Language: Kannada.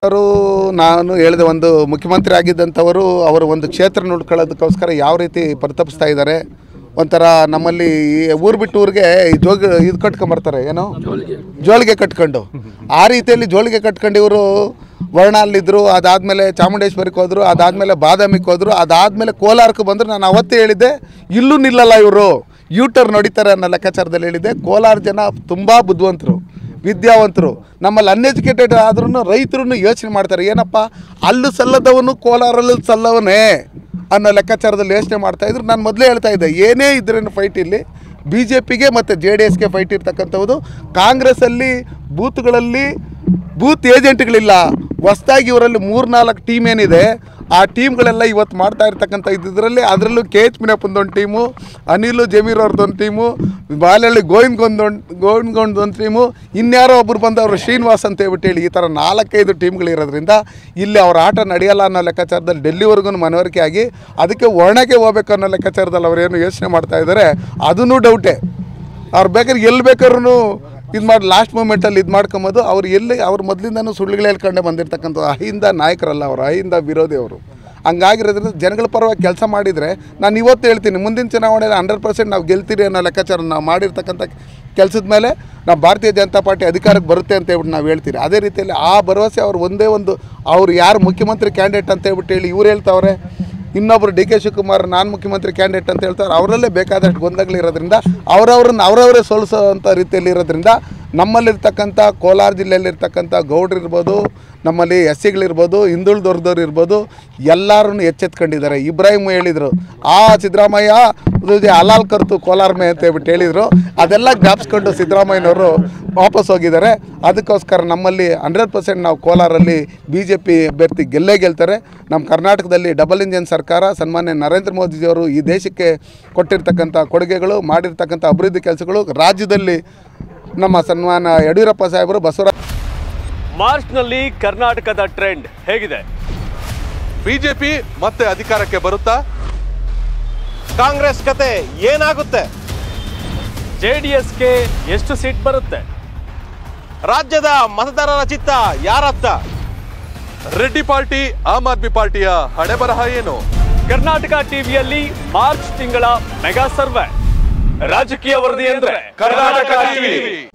ಅವರು ನಾನು ಹೇಳಿದೆ ಒಂದು ಮುಖ್ಯಮಂತ್ರಿ ಆಗಿದ್ದಂಥವರು ಅವರು ಒಂದು ಕ್ಷೇತ್ರ ನೋಡ್ಕೊಳ್ಳೋದಕ್ಕೋಸ್ಕರ ಯಾವ ರೀತಿ ಪರಿತಪಿಸ್ತಾ ಇದ್ದಾರೆ ಒಂಥರ ನಮ್ಮಲ್ಲಿ ಈ ಊರು ಬಿಟ್ಟು ಊರಿಗೆ ಈ ಜೋಗ ಇದು ಕಟ್ಕೊಂಬರ್ತಾರೆ ಏನು ಜೋಳಿಗೆ ಕಟ್ಕೊಂಡು ಆ ರೀತಿಯಲ್ಲಿ ಜೋಳಿಗೆ ಕಟ್ಕೊಂಡು ಇವರು ವರ್ಣಾಲಿದ್ರು ಅದಾದಮೇಲೆ ಚಾಮುಂಡೇಶ್ವರಿಗೆ ಹೋದರು ಅದಾದಮೇಲೆ ಬಾದಾಮಿಗೆ ಹೋದರು ಅದಾದಮೇಲೆ ಕೋಲಾರಕ್ಕೆ ಬಂದರು ನಾನು ಅವತ್ತೇ ಹೇಳಿದ್ದೆ ಇಲ್ಲೂ ನಿಲ್ಲಲ್ಲ ಇವರು ಯೂಟರ್ ನೋಡಿತಾರೆ ಅನ್ನೋ ಲೆಕ್ಕಾಚಾರದಲ್ಲಿ ಹೇಳಿದ್ದೆ ಕೋಲಾರ ಜನ ತುಂಬ ಬುದ್ಧಿವಂತರು ವಿದ್ಯಾವಂತರು ನಮ್ಮಲ್ಲಿ ಅನ್ಎಜುಕೇಟೆಡ್ ಆದ್ರೂ ರೈತರು ಯೋಚನೆ ಮಾಡ್ತಾರೆ ಏನಪ್ಪ ಅಲ್ಲೂ ಸಲ್ಲದವನು ಕೋಲಾರಲ್ಲೂ ಸಲ್ಲವನೇ ಅನ್ನೋ ಲೆಕ್ಕಾಚಾರದಲ್ಲಿ ಯೋಚನೆ ಮಾಡ್ತಾ ಇದ್ರು ನಾನು ಮೊದಲೇ ಹೇಳ್ತಾ ಇದ್ದೆ ಏನೇ ಇದ್ರೇನು ಫೈಟ್ ಇಲ್ಲಿ ಬಿ ಜೆ ಪಿಗೆ ಮತ್ತು ಜೆ ಡಿ ಎಸ್ಗೆ ಫೈಟ್ ಇರ್ತಕ್ಕಂಥದ್ದು ಕಾಂಗ್ರೆಸ್ಸಲ್ಲಿ ಬೂತ್ಗಳಲ್ಲಿ ಬೂತ್ ಏಜೆಂಟ್ಗಳಿಲ್ಲ ಹೊಸ್ದಾಗಿ ಇವರಲ್ಲಿ ಮೂರ್ನಾಲ್ಕು ಟೀಮ್ ಏನಿದೆ ಆ ಟೀಮ್ಗಳೆಲ್ಲ ಇವತ್ತು ಮಾಡ್ತಾ ಇರ್ತಕ್ಕಂಥ ಇದರಲ್ಲಿ ಅದರಲ್ಲೂ ಕೆ ಎಚ್ ಮಿನಪ್ಪಂದೊಂದು ಟೀಮು ಅನಿಲು ಜಮೀರ್ ಅವ್ರದ್ದೊಂದು ಟೀಮು ಬಾಲಹಳ್ಳಿ ಗೋವಿಂದ್ಗೊಂದೊಂದು ಗೋವಿಂದ್ಗೊಂದೊಂದು ಟೀಮು ಇನ್ಯಾರೋ ಒಬ್ಬರು ಬಂದವರು ಶ್ರೀನಿವಾಸ್ ಅಂತ ಹೇಳ್ಬಿಟ್ಟು ಹೇಳಿ ಈ ಥರ ನಾಲ್ಕೈದು ಟೀಮ್ಗಳಿರೋದ್ರಿಂದ ಇಲ್ಲಿ ಅವ್ರ ಆಟ ನಡೆಯಲ್ಲ ಅನ್ನೋ ಲೆಕ್ಕಾಚಾರದಲ್ಲಿ ಡೆಲ್ಲಿವರೆಗೂ ಮನವರಿಕೆ ಆಗಿ ಅದಕ್ಕೆ ಒಣಗೆ ಹೋಗ್ಬೇಕು ಅನ್ನೋ ಲೆಕ್ಕಾಚಾರದಲ್ಲಿ ಅವ್ರೇನು ಯೋಚನೆ ಮಾಡ್ತಾ ಇದ್ದಾರೆ ಅದೂ ಡೌಟೇ ಅವ್ರು ಬೇಕಾದ್ರೆ ಎಲ್ಲಿ ಬೇಕಾದ್ರೂ ಇದು ಮಾಡಿ ಲಾಸ್ಟ್ ಮೂಮೆಂಟಲ್ಲಿ ಇದು ಮಾಡ್ಕೊಂಬೋದು ಅವ್ರು ಎಲ್ಲಿ ಅವ್ರು ಮೊದಲಿಂದನೂ ಸುಳ್ಳುಗಳು ಹೇಳ್ಕೊಂಡೇ ಬಂದಿರತಕ್ಕಂಥ ಅಹಿಂದ ನಾಯಕರಲ್ಲ ಅವರು ಅಹಿಂದ ವಿರೋಧಿ ಅವರು ಹಂಗಾಗಿರೋದ್ರಿಂದ ಜನಗಳ ಪರವಾಗಿ ಕೆಲಸ ಮಾಡಿದರೆ ನಾನು ಇವತ್ತು ಹೇಳ್ತೀನಿ ಮುಂದಿನ ಚುನಾವಣೆಯಲ್ಲಿ ಹಂಡ್ರೆಡ್ ಪರ್ಸೆಂಟ್ ನಾವು ಗೆಲ್ತೀರಿ ಅನ್ನೋ ಲೆಕ್ಕಾಚಾರ ನಾವು ಮಾಡಿರ್ತಕ್ಕಂಥ ಕೆಲಸದ ಮೇಲೆ ನಾವು ಭಾರತೀಯ ಜನತಾ ಪಾರ್ಟಿ ಅಧಿಕಾರಕ್ಕೆ ಬರುತ್ತೆ ಅಂತ ಹೇಳ್ಬಿಟ್ಟು ನಾವು ಹೇಳ್ತೀರಿ ಅದೇ ರೀತಿಯಲ್ಲಿ ಆ ಭರವಸೆ ಅವ್ರು ಒಂದೇ ಒಂದು ಅವ್ರು ಯಾರು ಮುಖ್ಯಮಂತ್ರಿ ಕ್ಯಾಂಡಿಡೇಟ್ ಅಂತ ಹೇಳ್ಬಿಟ್ಟು ಹೇಳಿ ಇವ್ರು ಹೇಳ್ತಾವ್ರೆ ಇನ್ನೊಬ್ಬರು ಡಿ ಕೆ ಶಿವಕುಮಾರ್ ನಾನು ಮುಖ್ಯಮಂತ್ರಿ ಕ್ಯಾಂಡಿಡೇಟ್ ಅಂತ ಹೇಳ್ತಾರೆ ಅವರಲ್ಲೇ ಬೇಕಾದಷ್ಟು ಗೊಂದಗಳಿರೋದ್ರಿಂದ ಅವರವ್ರನ್ನ ಅವರವರೇ ಸೋಲಿಸೋವಂಥ ರೀತಿಯಲ್ಲಿ ಇರೋದ್ರಿಂದ ನಮ್ಮಲ್ಲಿರ್ತಕ್ಕಂಥ ಕೋಲಾರ ಜಿಲ್ಲೆಯಲ್ಲಿರ್ತಕ್ಕಂಥ ಗೌಡ್ರು ಇರ್ಬೋದು ನಮ್ಮಲ್ಲಿ ಎಸ್ ಸಿಗಳಿರ್ಬೋದು ಹಿಂದುಳಿದವ್ರದವ್ರು ಇರ್ಬೋದು ಎಲ್ಲರೂ ಎಚ್ಚೆತ್ಕೊಂಡಿದ್ದಾರೆ ಇಬ್ರಾಹಿಂ ಹೇಳಿದರು ಆ ಸಿದ್ದರಾಮಯ್ಯ ತುಜೆ ಹಲಾಲ್ ಕರ್ತು ಕೋಲಾರ ಮೇ ಅಂತ ಹೇಳ್ಬಿಟ್ಟು ಹೇಳಿದರು ಅದೆಲ್ಲ ಜ್ಞಾಪಿಸ್ಕೊಂಡು ಸಿದ್ದರಾಮಯ್ಯನವರು ವಾಪಸ್ ಹೋಗಿದ್ದಾರೆ ಅದಕ್ಕೋಸ್ಕರ ನಮ್ಮಲ್ಲಿ ಹಂಡ್ರೆಡ್ ಪರ್ಸೆಂಟ್ ನಾವು ಕೋಲಾರಲ್ಲಿ ಬಿ ಜೆ ಪಿ ಅಭ್ಯರ್ಥಿ ಗೆಲ್ಲೇ ಗೆಲ್ತಾರೆ ನಮ್ಮ ಕರ್ನಾಟಕದಲ್ಲಿ ಡಬಲ್ ಇಂಜಿನ್ ಸರ್ಕಾರ ಸನ್ಮಾನ್ಯ ನರೇಂದ್ರ ಮೋದಿಜಿಯವರು ಈ ದೇಶಕ್ಕೆ ಕೊಟ್ಟಿರ್ತಕ್ಕಂಥ ಕೊಡುಗೆಗಳು ಮಾಡಿರ್ತಕ್ಕಂಥ ಅಭಿವೃದ್ಧಿ ಕೆಲಸಗಳು ರಾಜ್ಯದಲ್ಲಿ ನಮ್ಮ ಸನ್ಮಾನ ಯಡಿಯೂರಪ್ಪ ಸಾಹೇಬರು ಬಸವರಾಜ ಮಾರ್ಚ್ನಲ್ಲಿ ಕರ್ನಾಟಕದ ಟ್ರೆಂಡ್ ಹೇಗಿದೆ ಬಿಜೆಪಿ ಮತ್ತೆ ಅಧಿಕಾರಕ್ಕೆ ಬರುತ್ತಾ ಕಾಂಗ್ರೆಸ್ ಕತೆ ಏನಾಗುತ್ತೆ ಜೆಡಿಎಸ್ಗೆ ಎಷ್ಟು ಸೀಟ್ ಬರುತ್ತೆ ರಾಜ್ಯದ ಮತದಾರರ ಚಿತ್ತ ಯಾರತ್ತ ರೆಡ್ಡಿ ಪಾರ್ಟಿ ಆಮ್ ಆದ್ಮಿ ಪಾರ್ಟಿಯ ಹಣೆ ಬರಹ ಏನು ಕರ್ನಾಟಕ ಟಿವಿಯಲ್ಲಿ ಮಾರ್ಚ್ ತಿಂಗಳ ಮೆಗಾ ಸರ್ವೆ ರಾಜಕೀಯ ವರದಿ ಅಂದ್ರೆ ಕರ್ನಾಟಕ ಟಿವಿ